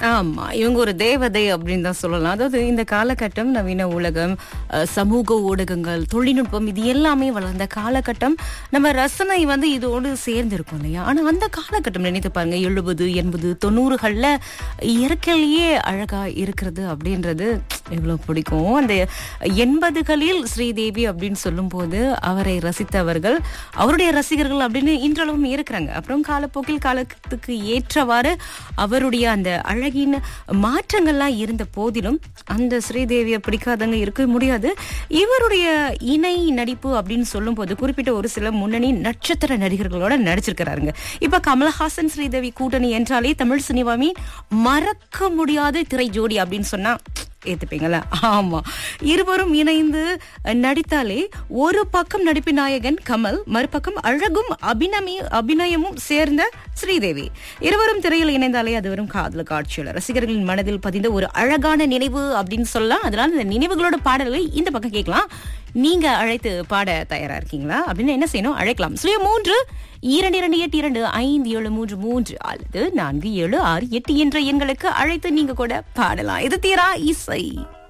ஆமா இவங்க ஒரு தேவதை அப்படின்னு தான் சொல்லலாம் அதாவது இந்த காலகட்டம் நவீன உலகம் அஹ், சமூக ஊடகங்கள் தொழில்நுட்பம் இது எல்லாமே வளர்ந்த காலகட்டம் நம்ம ரசனை வந்து இதோடு சேர்ந்து இருக்கும் இல்லையா ஆனா அந்த காலகட்டம் நினைத்து பாருங்க எழுபது எண்பது தொண்ணூறுகள்ல இயற்கையிலேயே அழகா இருக்கிறது அப்படின்றது எவ்வளவு பிடிக்கும் அந்த எண்பதுகளில் ஸ்ரீதேவி அப்படின்னு சொல்லும்போது அவரை ரசித்தவர்கள் அவருடைய ரசிகர்கள் அப்படின்னு இன்றளவும் இருக்கிறாங்க அப்புறம் காலப்போக்கில் காலத்துக்கு ஏற்றவாறு அவருடைய அந்த அழகின் மாற்றங்கள்லாம் இருந்த போதிலும் அந்த ஸ்ரீதேவியை பிடிக்காதவங்க இருக்க முடியாது இவருடைய இணை நடிப்பு அப்படின்னு சொல்லும்போது குறிப்பிட்ட ஒரு சில முன்னணி நட்சத்திர நடிகர்களோட நடிச்சிருக்கிறாருங்க இப்ப கமல்ஹாசன் ஸ்ரீதேவி கூட்டணி என்றாலே தமிழ் சினிமாவின் மறக்க முடியாத திரை ஜோடி அப்படின்னு சொன்னா ஏத்துப்பீங்களா ஆமா இருவரும் இணைந்து நடித்தாலே ஒரு பக்கம் நடிப்பு நாயகன் கமல் மறுபக்கம் அழகும் அபிநமி அபிநயமும் சேர்ந்த ஸ்ரீதேவி இருவரும் திரையில் இணைந்தாலே அது வரும் காதல காட்சியில் ரசிகர்களின் மனதில் பதிந்த ஒரு அழகான நினைவு அப்படின்னு சொல்லலாம் அதனால இந்த நினைவுகளோட பாடல்களை இந்த பக்கம் கேட்கலாம் நீங்க அழைத்து பாட தயாரா இருக்கீங்களா அப்படின்னு என்ன செய்யணும் அழைக்கலாம் சுய மூன்று இரண்டு இரண்டு எட்டு இரண்டு ஐந்து ஏழு மூன்று மூன்று அல்லது நான்கு ஏழு ஆறு எட்டு என்ற எண்களுக்கு அழைத்து நீங்க கூட பாடலாம் இது தீரா இசை